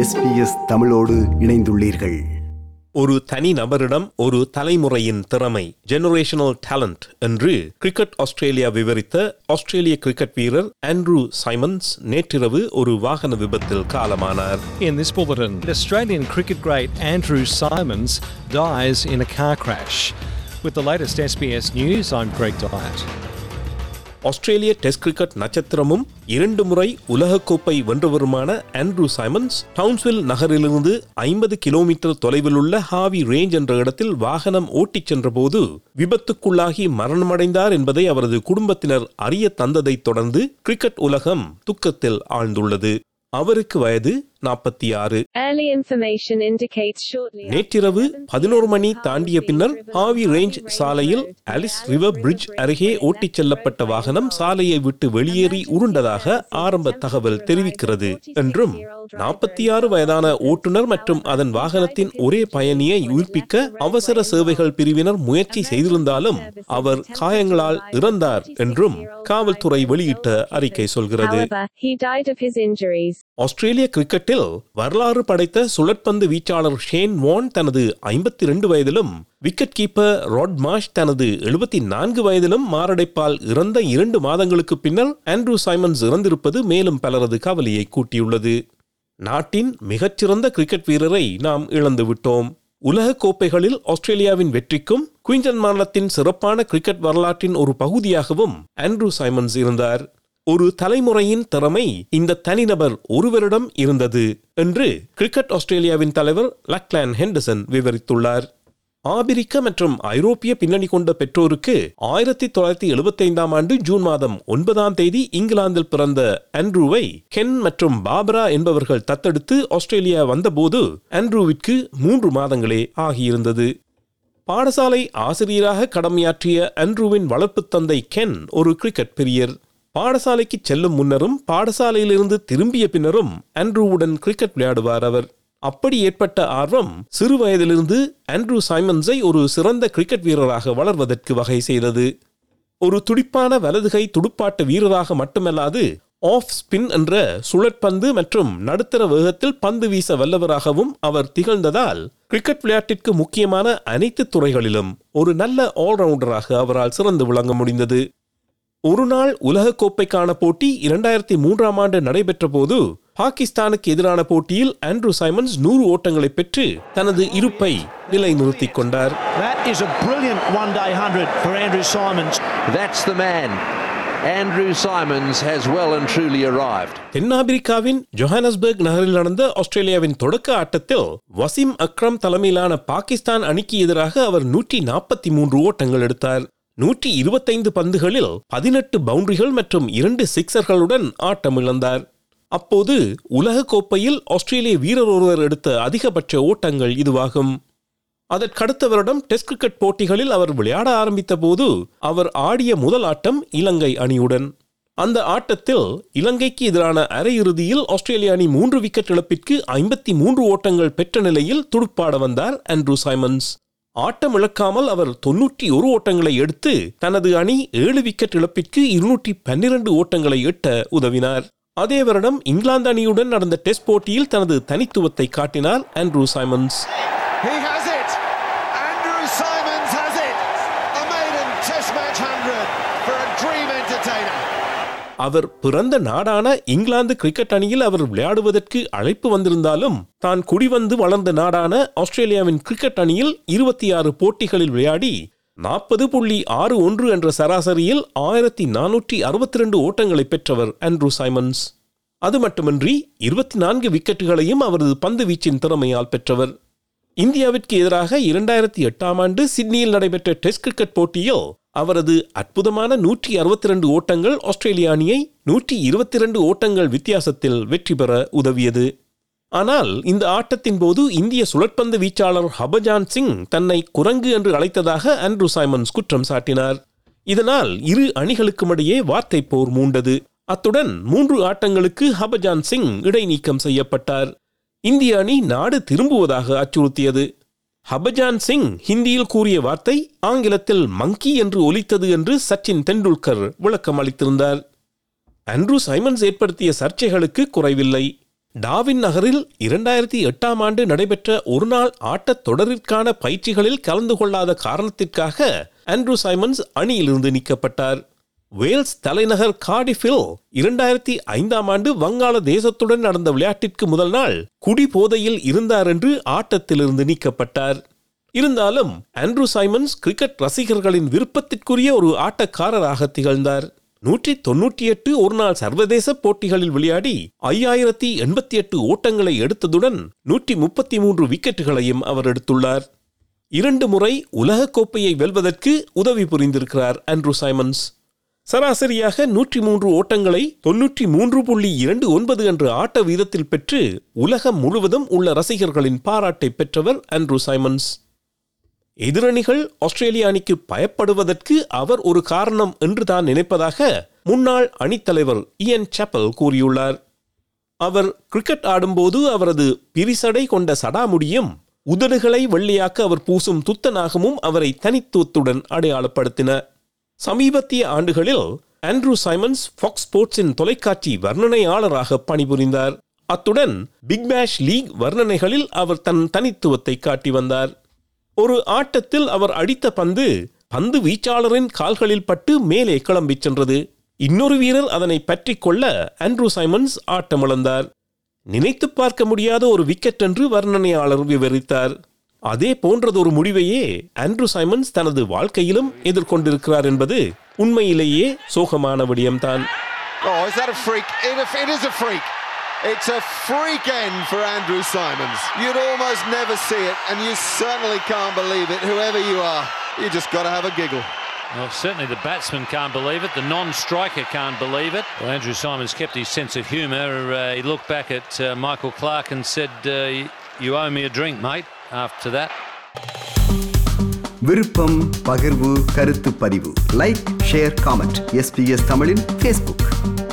SBS தமிழோடு இணைந்துள்ளீர்கள் ஒரு தனி நபரிடம் ஒரு தலைமுறையின் திறமை ஜெனரேஷனல் டேலண்ட் என்று கிரிக்கெட் ஆஸ்திரேலியா விவரித்த ஆஸ்திரேலிய கிரிக்கெட் வீரர் ஆண்ட்ரூ சைமன்ஸ் நேற்றிரவு ஒரு வாகன விபத்தில் காலமானார் In this bulletin, Australian cricket great Andrew Simons dies in a car crash. With the latest SBS news, I'm Greg Dyatt. ஆஸ்திரேலிய டெஸ்ட் கிரிக்கெட் நட்சத்திரமும் இரண்டு முறை உலகக்கோப்பை வென்றவருமான ஆண்ட்ரூ சைமன்ஸ் டவுன்ஸ்வில் நகரிலிருந்து ஐம்பது கிலோமீட்டர் தொலைவில் உள்ள ஹாவி ரேஞ்ச் என்ற இடத்தில் வாகனம் ஓட்டிச் சென்றபோது விபத்துக்குள்ளாகி மரணமடைந்தார் என்பதை அவரது குடும்பத்தினர் அறிய தந்ததைத் தொடர்ந்து கிரிக்கெட் உலகம் துக்கத்தில் ஆழ்ந்துள்ளது அவருக்கு வயது நாற்பத்தி ஆறு Early information indicates shortly நேற்றிரவு பதினோரு மணி தாண்டிய பின்னர் ஹாவி ரேஞ்ச் சாலையில் அலிஸ் ரிவர் பிரிட்ஜ் அருகே ஓட்டிச் செல்லப்பட்ட வாகனம் சாலையை விட்டு வெளியேறி உருண்டதாக ஆரம்ப தகவல் தெரிவிக்கிறது என்றும் நாற்பத்தி ஆறு வயதான ஓட்டுநர் மற்றும் அதன் வாகனத்தின் ஒரே பயணியை உயிர்ப்பிக்க அவசர சேவைகள் பிரிவினர் முயற்சி செய்திருந்தாலும் அவர் காயங்களால் இறந்தார் என்றும் காவல்துறை வெளியிட்ட அறிக்கை சொல்கிறது However, he died of his injuries. ஆஸ்திரேலிய கிரிக்கெட்டில் வரலாறு படைத்த சுழற்பந்து வீச்சாளர் ஷேன் வான் தனது ஐம்பத்தி ரெண்டு வயதிலும் விக்கெட் கீப்பர் ராட் மாஷ் தனது எழுபத்தி நான்கு வயதிலும் மாரடைப்பால் இறந்த இரண்டு மாதங்களுக்கு பின்னர் ஆண்ட்ரூ சைமன்ஸ் இறந்திருப்பது மேலும் பலரது கவலையை கூட்டியுள்ளது நாட்டின் மிகச்சிறந்த கிரிக்கெட் வீரரை நாம் இழந்து விட்டோம் உலக கோப்பைகளில் ஆஸ்திரேலியாவின் வெற்றிக்கும் குயின்சன் மாநிலத்தின் சிறப்பான கிரிக்கெட் வரலாற்றின் ஒரு பகுதியாகவும் ஆண்ட்ரூ சைமன்ஸ் இருந்தார் ஒரு தலைமுறையின் திறமை இந்த தனிநபர் ஒருவரிடம் இருந்தது என்று கிரிக்கெட் ஆஸ்திரேலியாவின் தலைவர் லக்லான் ஹெண்டர்சன் விவரித்துள்ளார் ஆபிரிக்க மற்றும் ஐரோப்பிய பின்னணி கொண்ட பெற்றோருக்கு ஆயிரத்தி தொள்ளாயிரத்தி எழுபத்தைந்தாம் ஆண்டு ஜூன் மாதம் ஒன்பதாம் தேதி இங்கிலாந்தில் பிறந்த ஆண்ட்ரூவை கென் மற்றும் பாபரா என்பவர்கள் தத்தெடுத்து ஆஸ்திரேலியா வந்தபோது ஆண்ட்ரூவிற்கு மூன்று மாதங்களே ஆகியிருந்தது பாடசாலை ஆசிரியராக கடமையாற்றிய ஆண்ட்ரூவின் வளர்ப்புத் தந்தை கென் ஒரு கிரிக்கெட் பிரியர் பாடசாலைக்கு செல்லும் முன்னரும் பாடசாலையிலிருந்து திரும்பிய பின்னரும் ஆண்ட்ரூவுடன் கிரிக்கெட் விளையாடுவார் அவர் அப்படி ஏற்பட்ட ஆர்வம் சிறு வயதிலிருந்து ஆண்ட்ரூ சைமன்ஸை ஒரு சிறந்த கிரிக்கெட் வீரராக வளர்வதற்கு வகை செய்தது ஒரு துடிப்பான வலதுகை துடுப்பாட்ட வீரராக மட்டுமல்லாது ஆஃப் ஸ்பின் என்ற சுழற்பந்து மற்றும் நடுத்தர வேகத்தில் பந்து வீச வல்லவராகவும் அவர் திகழ்ந்ததால் கிரிக்கெட் விளையாட்டிற்கு முக்கியமான அனைத்து துறைகளிலும் ஒரு நல்ல ஆல்ரவுண்டராக அவரால் சிறந்து விளங்க முடிந்தது ஒருநாள் உலகக்கோப்பைக்கான போட்டி இரண்டாயிரத்தி மூன்றாம் ஆண்டு நடைபெற்ற போது பாகிஸ்தானுக்கு எதிரான போட்டியில் ஆண்ட்ரூ சைமன்ஸ் நூறு ஓட்டங்களை பெற்று தனது இருப்பை நிலைநிறுத்திக் கொண்டார் That is a brilliant one day 100 for Andrew Simons. That's the man. Andrew Simons has well and truly arrived. தென்னாப்பிரிக்காவின் ஜொஹானஸ்பர்க் நகரில் நடந்த ஆஸ்திரேலியாவின் தொடக்க ஆட்டத்தில் வசீம் அக்ரம் தலைமையிலான பாகிஸ்தான் அணிக்கு எதிராக அவர் நூற்றி நாற்பத்தி மூன்று ஓட்டங்கள் எடுத்தார் நூற்றி இருபத்தைந்து பந்துகளில் பதினெட்டு பவுண்டரிகள் மற்றும் இரண்டு சிக்சர்களுடன் ஆட்டமிழந்தார் அப்போது உலக கோப்பையில் ஆஸ்திரேலிய வீரர் ஒருவர் எடுத்த அதிகபட்ச ஓட்டங்கள் இதுவாகும் அதற்கடுத்த வருடம் டெஸ்ட் கிரிக்கெட் போட்டிகளில் அவர் விளையாட ஆரம்பித்த போது அவர் ஆடிய முதல் ஆட்டம் இலங்கை அணியுடன் அந்த ஆட்டத்தில் இலங்கைக்கு எதிரான அரையிறுதியில் ஆஸ்திரேலிய அணி மூன்று விக்கெட் இழப்பிற்கு ஐம்பத்தி மூன்று ஓட்டங்கள் பெற்ற நிலையில் துடுப்பாட வந்தார் ஆண்ட்ரூ சைமன்ஸ் ஆட்டம் இழக்காமல் அவர் தொன்னூற்றி ஒரு ஓட்டங்களை எடுத்து தனது அணி ஏழு விக்கெட் இழப்பிற்கு இருநூற்றி பன்னிரண்டு ஓட்டங்களை எட்ட உதவினார் அதே வருடம் இங்கிலாந்து அணியுடன் நடந்த டெஸ்ட் போட்டியில் தனது தனித்துவத்தை காட்டினார் Andrew Symonds He has it. Andrew Simons has it. A maiden Test match 100 for a dream entertainer. அவர் பிறந்த நாடான இங்கிலாந்து கிரிக்கெட் அணியில் அவர் விளையாடுவதற்கு அழைப்பு வந்திருந்தாலும் தான் குடிவந்து வளர்ந்த நாடான ஆஸ்திரேலியாவின் கிரிக்கெட் அணியில் இருபத்தி ஆறு போட்டிகளில் விளையாடி நாற்பது புள்ளி ஆறு ஒன்று என்ற சராசரியில் ஆயிரத்தி நானூற்றி அறுபத்தி ரெண்டு ஓட்டங்களை பெற்றவர் ஆண்ட்ரூ சைமன்ஸ் அது மட்டுமின்றி இருபத்தி நான்கு விக்கெட்டுகளையும் அவரது பந்து வீச்சின் திறமையால் பெற்றவர் இந்தியாவிற்கு எதிராக இரண்டாயிரத்தி எட்டாம் ஆண்டு சிட்னியில் நடைபெற்ற டெஸ்ட் கிரிக்கெட் போட்டியில் அவரது அற்புதமான நூற்றி அறுபத்தி ரெண்டு ஓட்டங்கள் ஆஸ்திரேலிய அணியை நூற்றி இருபத்தி ரெண்டு ஓட்டங்கள் வித்தியாசத்தில் வெற்றி பெற உதவியது ஆனால் இந்த ஆட்டத்தின் போது இந்திய சுழற்பந்து வீச்சாளர் ஹபஜான் சிங் தன்னை குரங்கு என்று அழைத்ததாக ஆண்ட்ரூ சைமன்ஸ் குற்றம் சாட்டினார் இதனால் இரு அணிகளுக்கும் இடையே வார்த்தை போர் மூண்டது அத்துடன் மூன்று ஆட்டங்களுக்கு ஹபஜான் சிங் இடைநீக்கம் செய்யப்பட்டார் இந்திய அணி நாடு திரும்புவதாக அச்சுறுத்தியது ஹபஜான் சிங் ஹிந்தியில் கூறிய வார்த்தை ஆங்கிலத்தில் மங்கி என்று ஒலித்தது என்று சச்சின் தெண்டுல்கர் விளக்கம் அளித்திருந்தார் ஆண்ட்ரூ சைமன்ஸ் ஏற்படுத்திய சர்ச்சைகளுக்கு குறைவில்லை டாவின் நகரில் இரண்டாயிரத்தி எட்டாம் ஆண்டு நடைபெற்ற ஒருநாள் ஆட்டத் தொடரிற்கான பயிற்சிகளில் கலந்து கொள்ளாத காரணத்திற்காக ஆண்ட்ரூ சைமன்ஸ் அணியிலிருந்து நீக்கப்பட்டார் வேல்ஸ் தலைநகர் கார்டிஃபில் இரண்டாயிரத்தி ஐந்தாம் ஆண்டு வங்காள தேசத்துடன் நடந்த விளையாட்டிற்கு முதல் நாள் குடி போதையில் இருந்தார் என்று ஆட்டத்திலிருந்து நீக்கப்பட்டார் இருந்தாலும் ஆண்ட்ரூ சைமன்ஸ் கிரிக்கெட் ரசிகர்களின் விருப்பத்திற்குரிய ஒரு ஆட்டக்காரராக திகழ்ந்தார் நூற்றி தொன்னூற்றி எட்டு ஒருநாள் சர்வதேச போட்டிகளில் விளையாடி ஐயாயிரத்தி எண்பத்தி எட்டு ஓட்டங்களை எடுத்ததுடன் நூற்றி முப்பத்தி மூன்று விக்கெட்டுகளையும் அவர் எடுத்துள்ளார் இரண்டு முறை உலகக் கோப்பையை வெல்வதற்கு உதவி புரிந்திருக்கிறார் ஆண்ட்ரூ சைமன்ஸ் சராசரியாக நூற்றி மூன்று ஓட்டங்களை தொன்னூற்றி மூன்று புள்ளி இரண்டு ஒன்பது என்ற ஆட்ட வீதத்தில் பெற்று உலகம் முழுவதும் உள்ள ரசிகர்களின் பாராட்டை பெற்றவர் ஆண்ட்ரூ சைமன்ஸ் எதிரணிகள் ஆஸ்திரேலிய அணிக்கு பயப்படுவதற்கு அவர் ஒரு காரணம் என்று தான் நினைப்பதாக முன்னாள் அணித்தலைவர் இயன் சாப்பல் கூறியுள்ளார் அவர் கிரிக்கெட் ஆடும்போது அவரது பிரிசடை கொண்ட சடாமுடியும் உதடுகளை வெள்ளையாக்க அவர் பூசும் துத்தநாகமும் அவரை தனித்துவத்துடன் அடையாளப்படுத்தின சமீபத்திய ஆண்டுகளில் ஆண்ட்ரூ சைமன்ஸ் ஃபாக்ஸ் ஸ்போர்ட்ஸின் தொலைக்காட்சி வர்ணனையாளராக பணிபுரிந்தார் அத்துடன் பிக் பேஷ் லீக் வர்ணனைகளில் அவர் தன் தனித்துவத்தை காட்டி வந்தார் ஒரு ஆட்டத்தில் அவர் அடித்த பந்து பந்து வீச்சாளரின் கால்களில் பட்டு மேலே கிளம்பிச் சென்றது இன்னொரு வீரர் அதனை பற்றிக் கொள்ள ஆண்ட்ரூ சைமன்ஸ் ஆட்டமிழந்தார் நினைத்து பார்க்க முடியாத ஒரு விக்கெட் என்று வர்ணனையாளர் விவரித்தார் அதே போன்றதொரு முடிவையே ஆண்ட்ரூ சைமன்ஸ் தனது வாழ்க்கையிலும் எதிர்கொண்டிருக்கிறார் என்பது உண்மையிலேயே சோகமான விடயம்தான் Oh, is that a freak? It, it is a freak. It's a freak end for Andrew Simons. You'd almost never see it, and you certainly can't believe it, whoever you are. You just got to have a giggle. Well, certainly the batsman can't believe it. The non-striker can't believe it. Well, Andrew Simons kept his sense of humour. Uh, he looked back at uh, Michael Clark and said, uh, "You owe me a drink, mate." After that. விருப்பம் பகிர்வு கருத்து பதிவு like share comment SBS தமிழின் Facebook